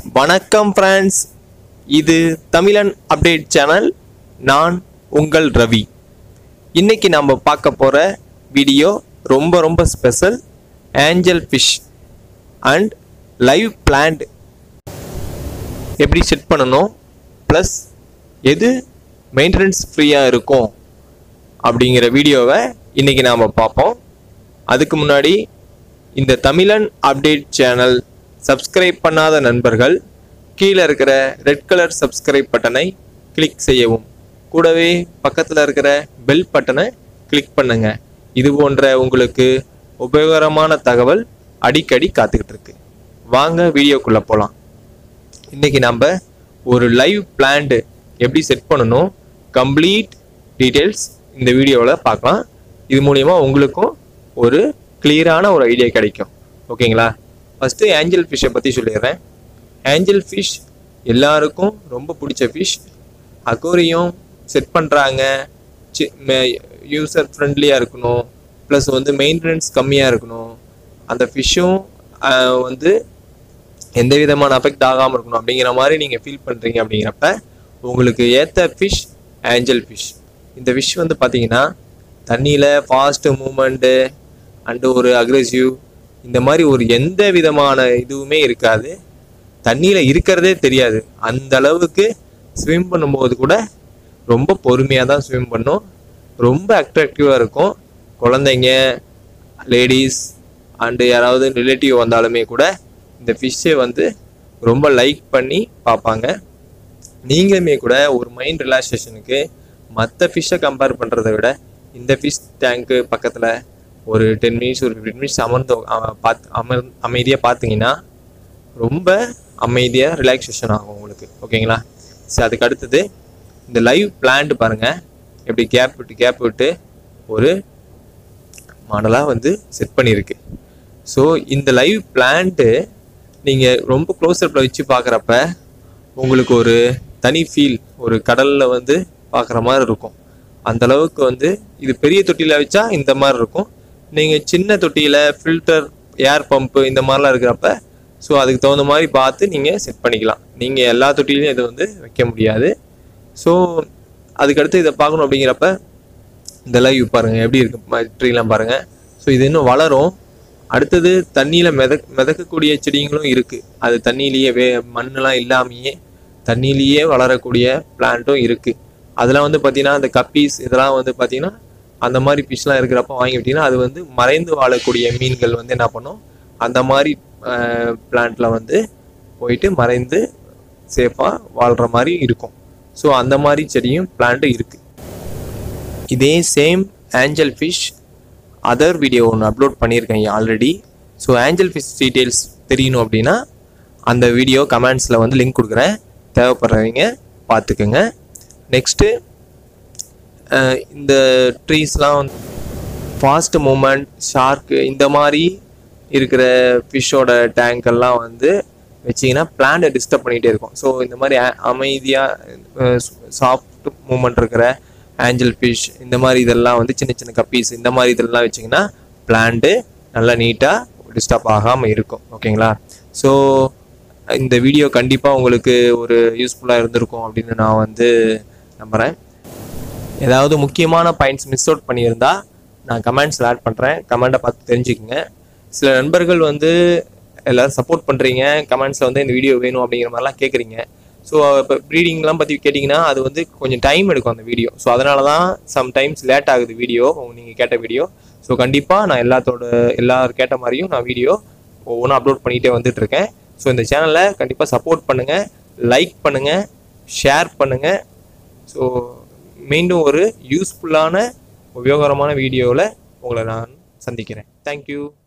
வணக்கம் ஃப்ரெண்ட்ஸ் இது தமிழன் அப்டேட் சேனல் நான் உங்கள் ரவி இன்னைக்கு நாம் பார்க்க போகிற வீடியோ ரொம்ப ரொம்ப special angel fish and live plant எப்படி செட் பண்ணணும் ப்ளஸ் எது மெயின்டெனன்ஸ் ஃப்ரீயாக இருக்கும் அப்படிங்கிற வீடியோவை இன்னைக்கு நாம் பார்ப்போம் அதுக்கு முன்னாடி இந்த தமிழன் அப்டேட் சேனல் சப்ஸ்கிரைப் பண்ணாத நண்பர்கள் கீழே இருக்கிற ரெட் கலர் சப்ஸ்கிரைப் பட்டனை கிளிக் செய்யவும் கூடவே பக்கத்தில் இருக்கிற பெல் பட்டனை கிளிக் பண்ணுங்க இது போன்ற உங்களுக்கு உபயோகரமான தகவல் அடிக்கடி காத்துக்கிட்டு இருக்கு வாங்க வீடியோக்குள்ளே போகலாம் இன்னைக்கு நம்ம ஒரு லைவ் பிளான்ட் எப்படி செட் பண்ணணும் கம்ப்ளீட் டீட்டெயில்ஸ் இந்த வீடியோவில் பார்க்கலாம் இது மூலியமா உங்களுக்கும் ஒரு கிளியரான ஒரு ஐடியா கிடைக்கும் ஓகேங்களா ஃபஸ்ட்டு ஏஞ்சல் ஃபிஷ்ஷை பற்றி சொல்லிடுறேன் ஏஞ்சல் ஃபிஷ் எல்லாருக்கும் ரொம்ப பிடிச்ச ஃபிஷ் அக்வேரியம் செட் பண்ணுறாங்க யூசர் ஃப்ரெண்ட்லியாக இருக்கணும் ப்ளஸ் வந்து மெயின்டெனன்ஸ் கம்மியாக இருக்கணும் அந்த ஃபிஷ்ஷும் வந்து எந்த விதமான அஃபெக்ட் ஆகாமல் இருக்கணும் அப்படிங்கிற மாதிரி நீங்கள் ஃபீல் பண்ணுறீங்க அப்படிங்கிறப்ப உங்களுக்கு ஏற்ற ஃபிஷ் ஏஞ்சல் ஃபிஷ் இந்த ஃபிஷ் வந்து பார்த்தீங்கன்னா தண்ணியில் ஃபாஸ்ட் மூமெண்ட்டு அண்டு ஒரு அக்ரெசிவ் இந்த மாதிரி ஒரு எந்த விதமான இதுவுமே இருக்காது தண்ணியில் இருக்கிறதே தெரியாது அந்த அளவுக்கு ஸ்விம் பண்ணும்போது கூட ரொம்ப பொறுமையாக தான் ஸ்விம் பண்ணும் ரொம்ப அட்ராக்டிவாக இருக்கும் குழந்தைங்க லேடிஸ் அண்டு யாராவது ரிலேட்டிவ் வந்தாலுமே கூட இந்த ஃபிஷ்ஷை வந்து ரொம்ப லைக் பண்ணி பார்ப்பாங்க நீங்களுமே கூட ஒரு மைண்ட் ரிலாக்ஸேஷனுக்கு மற்ற ஃபிஷ்ஷை கம்பேர் பண்ணுறதை விட இந்த ஃபிஷ் டேங்க்கு பக்கத்தில் ஒரு டென் மினிட்ஸ் ஒரு ஃபிஃப்டின் மினிட்ஸ் அமர்ந்து அ- பார்த்து அமர் அமைதியாக பார்த்தீங்கன்னா ரொம்ப அமைதியாக ரிலாக்ஸேஷன் ஆகும் உங்களுக்கு ஓகேங்களா சரி அதுக்கு அடுத்தது இந்த லைவ் பிளான்ட் பாருங்கள் எப்படி கேப் விட்டு கேப் விட்டு ஒரு மாடலாக வந்து செட் பண்ணியிருக்கு ஸோ இந்த லைவ் பிளான்ட்டு நீங்கள் ரொம்ப க்ளோஸ்அப்பில் வச்சு பார்க்குறப்ப உங்களுக்கு ஒரு தனி ஃபீல் ஒரு கடலில் வந்து பார்க்குற மாதிரி இருக்கும் அந்த அளவுக்கு வந்து இது பெரிய தொட்டியில் வச்சா இந்த மாதிரி இருக்கும் நீங்கள் சின்ன தொட்டியில் ஃபில்டர் ஏர் பம்பு இந்த மாதிரிலாம் இருக்கிறப்ப ஸோ அதுக்கு தகுந்த மாதிரி பார்த்து நீங்கள் செட் பண்ணிக்கலாம் நீங்கள் எல்லா தொட்டிலையும் இதை வந்து வைக்க முடியாது ஸோ அதுக்கடுத்து இதை பார்க்கணும் அப்படிங்கிறப்ப இந்த லைவ் பாருங்க எப்படி இருக்கு ட்ரீலாம் பாருங்க ஸோ இது இன்னும் வளரும் அடுத்தது தண்ணியில் மித மிதக்கக்கூடிய செடிங்களும் இருக்கு அது தண்ணியிலேயே வே மண்ணெலாம் இல்லாமையே தண்ணியிலேயே வளரக்கூடிய பிளான்ட்டும் இருக்கு அதெல்லாம் வந்து பார்த்தீங்கன்னா அந்த கப்பீஸ் இதெல்லாம் வந்து பார்த்தீங்கன்னா அந்த மாதிரி ஃபிஷ்லாம் இருக்கிறப்ப வாங்கி விட்டீங்கன்னா அது வந்து மறைந்து வாழக்கூடிய மீன்கள் வந்து என்ன பண்ணும் அந்த மாதிரி பிளான்ட்ல வந்து போயிட்டு மறைந்து சேஃபாக வாழ்கிற மாதிரி இருக்கும் ஸோ அந்த மாதிரி செடியும் பிளான்ட்டும் இருக்குது இதே same angel fish other video ஒன்று அப்லோட் பண்ணியிருக்கேன் already so angel fish details தெரியணும் அப்படின்னா அந்த வீடியோ கமெண்ட்ஸில் வந்து லிங்க் கொடுக்குறேன் தேவைப்படுறவங்க பார்த்துக்குங்க நெக்ஸ்ட்டு இந்த ட்ரீஸ்லாம் வந்து ஃபாஸ்ட் மூமெண்ட் ஷார்க்கு இந்த மாதிரி இருக்கிற ஃபிஷ்ஷோட டேங்கெல்லாம் வந்து வச்சிங்கன்னா பிளான்ட்டை டிஸ்டர்ப் பண்ணிகிட்டே இருக்கும் ஸோ இந்த மாதிரி அமைதியாக சாஃப்ட் மூமெண்ட் இருக்கிற ஆஞ்சல் ஃபிஷ் இந்த மாதிரி இதெல்லாம் வந்து சின்ன சின்ன கப்பீஸ் இந்த மாதிரி இதெல்லாம் வச்சிங்கன்னா பிளான்ட்டு நல்லா நீட்டாக டிஸ்டர்ப் ஆகாமல் இருக்கும் ஓகேங்களா ஸோ இந்த வீடியோ கண்டிப்பாக உங்களுக்கு ஒரு யூஸ்ஃபுல்லாக இருந்திருக்கும் அப்படின்னு நான் வந்து நம்புகிறேன் ஏதாவது முக்கியமான பாயிண்ட்ஸ் மிஸ் அவுட் பண்ணியிருந்தா நான் கமெண்ட்ஸில் ஆட் பண்ணுறேன் கமெண்ட்டை பார்த்து தெரிஞ்சுக்கங்க சில நண்பர்கள் வந்து எல்லாரும் சப்போர்ட் பண்ணுறீங்க கமெண்ட்ஸில் வந்து இந்த வீடியோ வேணும் அப்படிங்கிற மாதிரிலாம் கேட்குறீங்க ஸோ இப்போ ப்ரீடிங்லாம் பற்றி கேட்டிங்கன்னா அது வந்து கொஞ்சம் டைம் எடுக்கும் அந்த வீடியோ ஸோ அதனால தான் சம்டைம்ஸ் லேட் ஆகுது வீடியோ நீங்கள் கேட்ட வீடியோ ஸோ கண்டிப்பாக நான் எல்லாத்தோட எல்லாரும் கேட்ட மாதிரியும் நான் வீடியோ ஒவ்வொன்றும் அப்லோட் பண்ணிகிட்டே வந்துட்டு இருக்கேன் ஸோ இந்த சேனலை கண்டிப்பாக சப்போர்ட் பண்ணுங்கள் லைக் பண்ணுங்கள் ஷேர் பண்ணுங்கள் ஸோ மீண்டும் ஒரு யூஸ்ஃபுல்லான உபயோகரமான வீடியோவில் உங்களை நான் சந்திக்கிறேன் தேங்க்யூ